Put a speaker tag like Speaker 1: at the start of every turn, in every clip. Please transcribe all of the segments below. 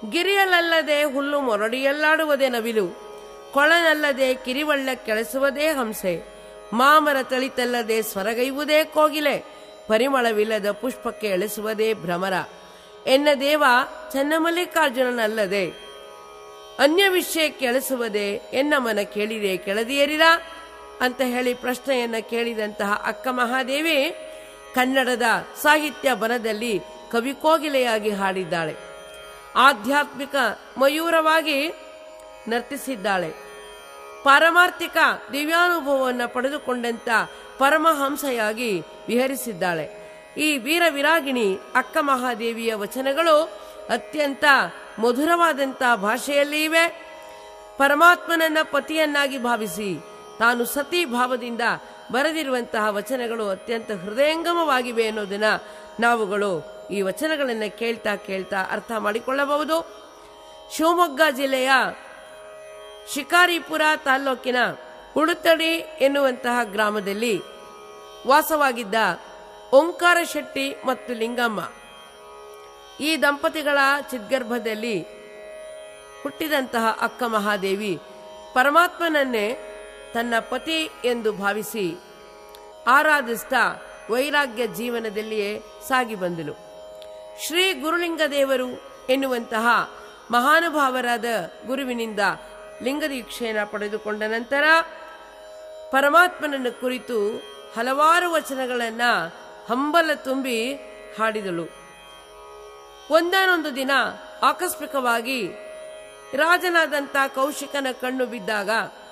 Speaker 1: ಗಿರಿಯಲಲ್ಲದೆ ಹುಲ್ಲು ಮೊರಡಿಯಲ್ಲಾಡುವುದೇ ನವಿಲು ಕೊಳನಲ್ಲದೆ ಕಿರಿವಳ್ಳ ಕೆಳಸುವುದೇ ಹಂಸೆ ಮಾಮರ ತಳಿತಲ್ಲದೆ ಸ್ವರಗೈವುದೇ ಕೋಗಿಲೆ ಪರಿಮಳವಿಲ್ಲದ ಪುಷ್ಪಕ್ಕೆ ಎಳೆಸುವುದೇ ಭ್ರಮರ ಎನ್ನ ದೇವ ಚನ್ನಮಲ್ಲಿಕಾರ್ಜುನನಲ್ಲದೆ ಅನ್ಯ ವಿಷಯಕ್ಕೆ ಎಳೆಸುವುದೇ ಎನ್ನ ಮನ ಕೇಳಿದೆ ಕೆಳದಿಯರಿರ ಅಂತ ಹೇಳಿ ಪ್ರಶ್ನೆಯನ್ನ ಕೇಳಿದಂತಹ ಅಕ್ಕ ಮಹಾದೇವಿ ಕನ್ನಡದ ಸಾಹಿತ್ಯ ಬನದಲ್ಲಿ ಕವಿ ಕೋಗಿಲೆಯಾಗಿ ಹಾಡಿದ್ದಾಳೆ ಆಧ್ಯಾತ್ಮಿಕ ಮಯೂರವಾಗಿ ನರ್ತಿಸಿದ್ದಾಳೆ ಪಾರಮಾರ್ಥಿಕ ದಿವ್ಯಾನುಭವವನ್ನು ಪಡೆದುಕೊಂಡಂತ ಪರಮಹಂಸೆಯಾಗಿ ವಿಹರಿಸಿದ್ದಾಳೆ ಈ ವೀರ ವಿರಾಗಿಣಿ ಅಕ್ಕ ಮಹಾದೇವಿಯ ವಚನಗಳು ಅತ್ಯಂತ ಮಧುರವಾದಂಥ ಭಾಷೆಯಲ್ಲಿ ಇವೆ ಪರಮಾತ್ಮನನ್ನ ಪತಿಯನ್ನಾಗಿ ಭಾವಿಸಿ ತಾನು ಸತಿ ಭಾವದಿಂದ ಬರೆದಿರುವಂತಹ ವಚನಗಳು ಅತ್ಯಂತ ಹೃದಯಂಗಮವಾಗಿವೆ ಅನ್ನೋದನ್ನ ನಾವುಗಳು ಈ ವಚನಗಳನ್ನು ಕೇಳ್ತಾ ಕೇಳ್ತಾ ಅರ್ಥ ಮಾಡಿಕೊಳ್ಳಬಹುದು ಶಿವಮೊಗ್ಗ ಜಿಲ್ಲೆಯ ಶಿಕಾರಿಪುರ ತಾಲ್ಲೂಕಿನ ಉಳುತಡಿ ಎನ್ನುವಂತಹ ಗ್ರಾಮದಲ್ಲಿ ವಾಸವಾಗಿದ್ದ ಓಂಕಾರ ಶೆಟ್ಟಿ ಮತ್ತು ಲಿಂಗಮ್ಮ ಈ ದಂಪತಿಗಳ ಚಿದ್ಗರ್ಭದಲ್ಲಿ ಹುಟ್ಟಿದಂತಹ ಅಕ್ಕ ಮಹಾದೇವಿ ಪರಮಾತ್ಮನನ್ನೇ ತನ್ನ ಪತಿ ಎಂದು ಭಾವಿಸಿ ಆರಾಧಿಸ್ತಾ ವೈರಾಗ್ಯ ಜೀವನದಲ್ಲಿಯೇ ಸಾಗಿ ಬಂದಳು ಶ್ರೀ ಗುರುಲಿಂಗದೇವರು ಎನ್ನುವಂತಹ ಮಹಾನುಭಾವರಾದ ಗುರುವಿನಿಂದ ಲಿಂಗದೀಕ್ಷೆಯನ್ನು ಪಡೆದುಕೊಂಡ ನಂತರ ಪರಮಾತ್ಮನನ್ನು ಕುರಿತು ಹಲವಾರು ವಚನಗಳನ್ನ ಹಂಬಲ ತುಂಬಿ ಹಾಡಿದಳು ಒಂದಾನೊಂದು ದಿನ ಆಕಸ್ಮಿಕವಾಗಿ ರಾಜನಾದಂಥ ಕೌಶಿಕನ ಕಣ್ಣು ಬಿದ್ದಾಗ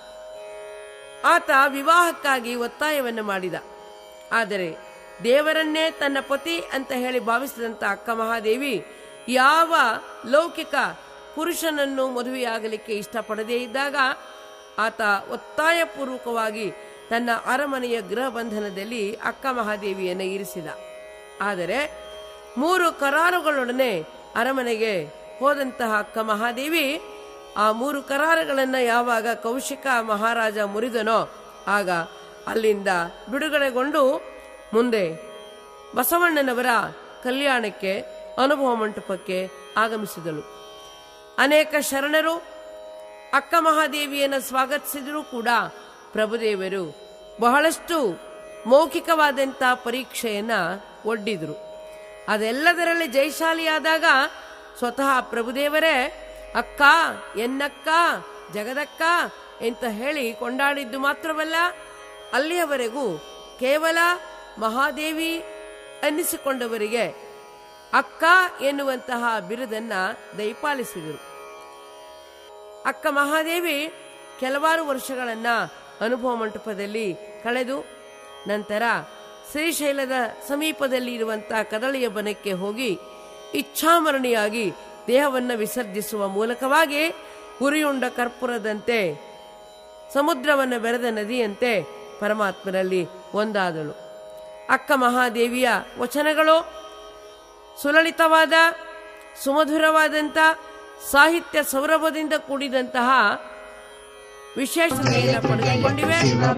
Speaker 1: ಆತ ವಿವಾಹಕ್ಕಾಗಿ ಒತ್ತಾಯವನ್ನು ಮಾಡಿದ ಆದರೆ ದೇವರನ್ನೇ ತನ್ನ ಪತಿ ಅಂತ ಹೇಳಿ ಭಾವಿಸಿದಂಥ ಅಕ್ಕ ಮಹಾದೇವಿ ಯಾವ ಲೌಕಿಕ ಪುರುಷನನ್ನು ಮದುವೆಯಾಗಲಿಕ್ಕೆ ಇಷ್ಟಪಡದೇ ಇದ್ದಾಗ ಆತ ಒತ್ತಾಯಪೂರ್ವಕವಾಗಿ ತನ್ನ ಅರಮನೆಯ ಗೃಹ ಬಂಧನದಲ್ಲಿ ಅಕ್ಕ ಮಹಾದೇವಿಯನ್ನು ಇರಿಸಿದ ಆದರೆ ಮೂರು ಕರಾರುಗಳೊಡನೆ ಅರಮನೆಗೆ ಹೋದಂತಹ ಅಕ್ಕ ಮಹಾದೇವಿ ಆ ಮೂರು ಕರಾರುಗಳನ್ನು ಯಾವಾಗ ಕೌಶಿಕ ಮಹಾರಾಜ ಮುರಿದನೋ ಆಗ ಅಲ್ಲಿಂದ ಬಿಡುಗಡೆಗೊಂಡು ಮುಂದೆ ಬಸವಣ್ಣನವರ ಕಲ್ಯಾಣಕ್ಕೆ ಅನುಭವ ಮಂಟಪಕ್ಕೆ ಆಗಮಿಸಿದಳು ಅನೇಕ ಶರಣರು ಅಕ್ಕ ಮಹಾದೇವಿಯನ್ನು ಸ್ವಾಗತಿಸಿದರೂ ಕೂಡ ಪ್ರಭುದೇವರು ಬಹಳಷ್ಟು ಮೌಖಿಕವಾದಂಥ ಪರೀಕ್ಷೆಯನ್ನ ಒಡ್ಡಿದ್ರು ಅದೆಲ್ಲದರಲ್ಲಿ ಜಯಶಾಲಿಯಾದಾಗ ಸ್ವತಃ ಪ್ರಭುದೇವರೇ ಅಕ್ಕ ಎನ್ನಕ್ಕ ಜಗದಕ್ಕ ಅಂತ ಹೇಳಿ ಕೊಂಡಾಡಿದ್ದು ಮಾತ್ರವಲ್ಲ ಅಲ್ಲಿಯವರೆಗೂ ಕೇವಲ ಮಹಾದೇವಿ ಅನ್ನಿಸಿಕೊಂಡವರಿಗೆ ಅಕ್ಕ ಎನ್ನುವಂತಹ ಬಿರುದನ್ನ ದಯಪಾಲಿಸಿದರು ಅಕ್ಕ ಮಹಾದೇವಿ ಕೆಲವಾರು ವರ್ಷಗಳನ್ನ ಅನುಭವ ಮಂಟಪದಲ್ಲಿ ಕಳೆದು ನಂತರ ಶ್ರೀಶೈಲದ ಸಮೀಪದಲ್ಲಿ ಇರುವಂತಹ ಕದಳಿಯ ಬನಕ್ಕೆ ಹೋಗಿ ಇಚ್ಛಾಮರಣಿಯಾಗಿ ದೇಹವನ್ನು ವಿಸರ್ಜಿಸುವ ಮೂಲಕವಾಗಿ ಉರಿಯುಂಡ ಕರ್ಪೂರದಂತೆ ಸಮುದ್ರವನ್ನು ಬೆರೆದ ನದಿಯಂತೆ ಪರಮಾತ್ಮನಲ್ಲಿ ಒಂದಾದಳು ಅಕ್ಕ ಮಹಾದೇವಿಯ ವಚನಗಳು ಸುಲಲಿತವಾದ ಸುಮಧುರವಾದಂಥ ಸಾಹಿತ್ಯ ಸೌರಭದಿಂದ ಕೂಡಿದಂತಹ ವಿಶೇಷತೆಯನ್ನು ಪಡೆದುಕೊಂಡಿವೆ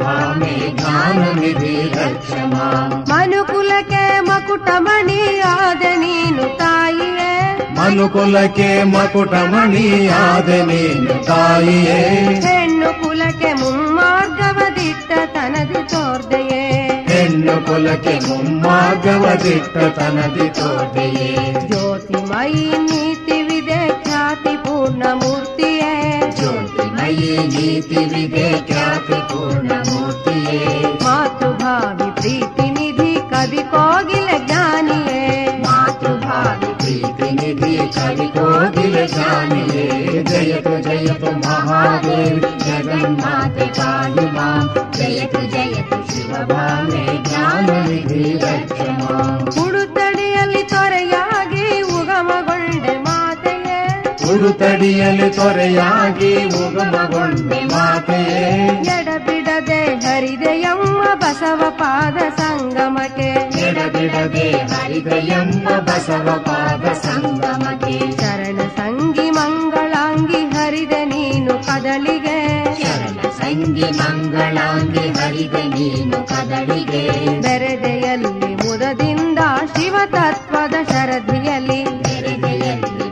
Speaker 2: ಮನುಕುಲಕ್ಕೆ ಮಕುಟಮಣಿ ಆದ ನೀನು ತಾಯಿಯೇ
Speaker 3: ಮನುಕುಲಕ್ಕೆ ಮಕುಟಮಣಿಯಾದ ನೀನು ತಾಯಿಯೇ
Speaker 2: ಹೆಣ್ಣು ಕುಲಕ್ಕೆ ಮುಮ್ಮಾರ್ಗವದಿಟ್ಟ ತನದಿ ತೋರ್ದೆಯೇ
Speaker 3: ಹೆಣ್ಣು ಕುಲಕ್ಕೆ ಮುಮ್ಮಾರ್ಗವ ದಿಟ್ಟ ತನದಿ ತೋದೆಯೇ
Speaker 2: ಜ್ಯೋತಿಮಯಿ ನೀತಿವಿದೆ ಖ್ಯಾತಿ ಪೂರ್ಣ ಮೂರ್ತಿಯೇ
Speaker 3: ಜ್ಯೋತಿಮಯಿ ನೀತಿವಿದೆ ಖ್ಯಾತಿ ಪೂರ್ಣ ಮೂರ್ತಿಯೇ
Speaker 2: ಮಾತೃಭಾವಿ ಪ್ರೀತಿ ನಿಧಿ ಕವಿ ಕೋಗಿಲ ಜ್ಞಾನಿಯೇ
Speaker 3: ಮಾತೃಭಾವಿ ಪ್ರೀತಿ ನಿಧಿ ಕವಿ ಕೋಗಿಲ ಶಾಮಿಯೇ ಜಯತು ಜಯತು ಮಹಾದೇವಿ ಜಗನ್ಮಾತೆ ಕಾಳಿ ಮಾಂ ಜಯತು ಜಯತು ಶಿವಭಾಮೆ ಜ್ಞಾನ ನಿಧಿ ರಕ್ಷಮಾ
Speaker 2: ಉಡುತಡಿಯಲ್ಲಿ ತೊರೆಯಾಗಿ ಉಗಮಗೊಂಡೆ ಮಾತೆಯೇ
Speaker 3: ಉಡುತಡಿಯಲ್ಲಿ ತೊರೆಯಾಗಿ ಉಗಮಗೊಂಡೆ ಮಾತೆಯೇ
Speaker 2: ಎಡಬಿಡದೆ ಹರಿದೆಯಮ್ಮ ಬಸವ ಪಾದ ಸಂಗಮಕ್ಕೆ
Speaker 3: ಎಡಬಿಡದೆ ಹರಿದಯಮ್ಮ ಬಸವ ಪಾದ ಸಂಗಮಕ್ಕೆ
Speaker 2: ಶರಣ ಸಂಗಿ ಮಂಗಳಾಂಗಿ ಹರಿದೆ ನೀನು ಕದಲಿಗೆ
Speaker 3: ಶರಣ ಸಂಗಿ ಮಂಗಳಾಂಗಿ ಹರಿದ ನೀನು ಕದಳಿಗೆ
Speaker 2: ಬೆರೆದೆಯಲ್ಲಿ ಮುದದಿಂದ ಶಿವ ತತ್ವದ ಶರಧಿಯಲ್ಲಿ
Speaker 3: ಬೆರೆದೆಯಲ್ಲಿ ಮುದದಿಂದ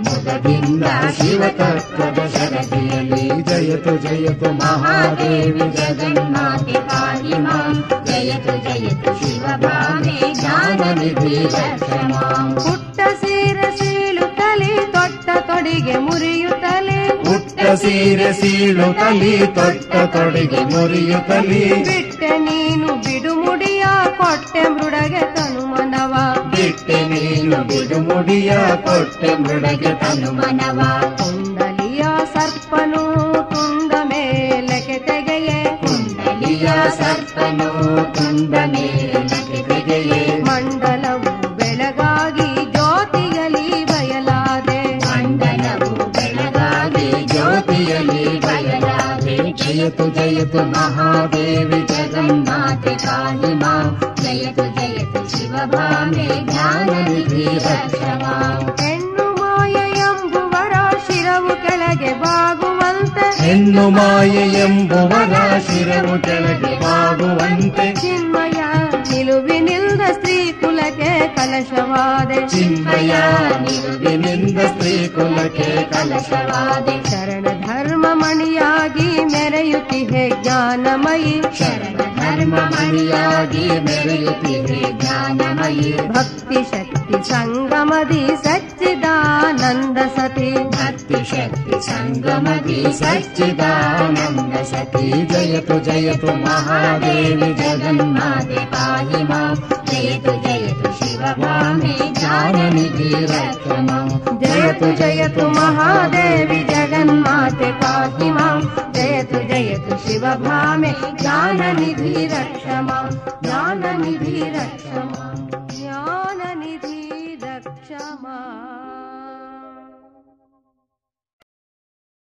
Speaker 3: ಜ್ಞಾನದಿಂದ ಶಿವತತ್ವದ ಶರದಿಯಲ್ಲಿ ಜಯತು ಜಯತು ಮಹಾದೇವಿ ಜಗನ್ಮಾತೆ ಪಾಹಿ ಮಾಂ ಜಯತು ಜಯತು ಶಿವಭಾಮೆ ಜ್ಞಾನನಿಧಿ ರಕ್ಷಮಾಂ
Speaker 2: ಪುಟ್ಟ ಸೀರೆ ಸೀಳುತ್ತಲೇ ತೊಟ್ಟ ತೊಡಿಗೆ ಮುರಿಯುತ್ತಲೇ
Speaker 3: ಪುಟ್ಟ ಸೀರೆ ಸೀಳುತ್ತಲಿ ತೊಟ್ಟ ತೊಡಿಗೆ ಮುರಿಯುತ್ತಲಿ
Speaker 2: ಬಿಟ್ಟೆ ನೀನು ಬಿಡುಮುಡಿಯ ಕೊಟ್ಟೆ ಮೃಡಗೆ ತನು ಮನವ
Speaker 3: ಬಿಟ್ಟೆ ನೀನು ಬಿಡುಮುಡಿಯ ಕೊಟ್ಟೆ ಮೃಡಗೆ ತನು ಮನವ
Speaker 2: ಕುಂಡಲಿಯ ಸರ್ಪನು ತುಂಡ ಮೇಲಕ್ಕೆ ತೆಗೆಯೇ
Speaker 3: ಕುಂಡಲಿಯ ಸರ್ಪನು ತುಂಡ ಮೇಲಕ್ಕೆ ತೆಗೆಯೇ
Speaker 2: ಮಂಡಲವು ಬೆಳಗಾಗಿ ಜ್ಯೋತಿಯಲಿ ಬಯಲಾದೆ
Speaker 3: ಮಂಡಲವು ಬೆಳಗಾಗಿ ಜ್ಯೋತಿಯಲ್ಲಿ ಬಯಲಾದೆ ಜಯತು ಜಯತು ಮಹಾದೇವಿ ಜಗನ್ಮಾತೆ ಕಾಳಿ ಮಾ ಜಯತು ಜಯತು ಶಿವಭಾಮೆ ಜ್ಞಾನನಿಧಿ ರಕ್ಷಮಾ
Speaker 2: ಹೆಣ್ಣು ಮಾಯ ಎಂಬುವರ ಶಿರವು ಕೆಳಗೆ ಬಾಗುವಂತೆ
Speaker 3: ಹೆಣ್ಣು ಮಾಯೆ ಎಂಬುವರ ಶಿರವು ಕೆಳಗೆ ಬಾಗುವಂತೆ
Speaker 2: ಚಿನ್ಮಯ ನಿಲುವಿನಿಲ್ದ ಸ್ತ್ರೀ ಕುಲಕ್ಕೆ ಕಲಶವಾದೆ
Speaker 3: ಚಿನ್ಮಯ ನಿಲುವಿನಿಂದ ಸ್ತ್ರೀ ಕುಲಕ್ಕೆ ಕಲಶವಾದೆ
Speaker 2: ಶರಣ ಧರ್ಮ ಮಣಿಯಾಗಿ ಮೆರೆಯುತ್ತಿಹೆ ಜ್ಞಾನಮಯಿ
Speaker 3: ಶರಣ ಧರ್ಮ ಮಣಿಯಾಗಿ ಮೆರೆಯುತ್ತಿದೆ ಜ್ಞಾನಮಯಿ
Speaker 2: ಭಕ್ತಿ ಶಕ್ತಿ ಸಂಗಮದಿ ಸಚ್ಚಿದಾನಂದ ಸತಿ
Speaker 3: ಭಕ್ತಿ ಶಕ್ತಿ ಸಂಗಮದಿ ಸಚ್ಚಿದಾನಂದ ಸತಿ ಜಯತು ಜಯತು ಮಹಾದೇವಿ ಜಗನ್ಮಾತೆ ಪಾಹಿ ಮಾಂ ಜಯತು ಜಯತು ಶಿವಭಾಮೆ ಜ್ಞಾನನಿಧಿ ರಕ್ಷಮಾ
Speaker 2: ಜಯತು ಜಯತು ಮಹಾದೇವಿ ಜಗನ್ಮಾತೆ ಪಾಹಿ ಮಾಂ ಜಯತು ಜಯತು ಶಿವಭಾಮೆ ಜ್ಞಾನನಿಧಿ ರಕ್ಷಮಾ ಜ್ಞಾನನಿಧಿ ರಕ್ಷಮಾ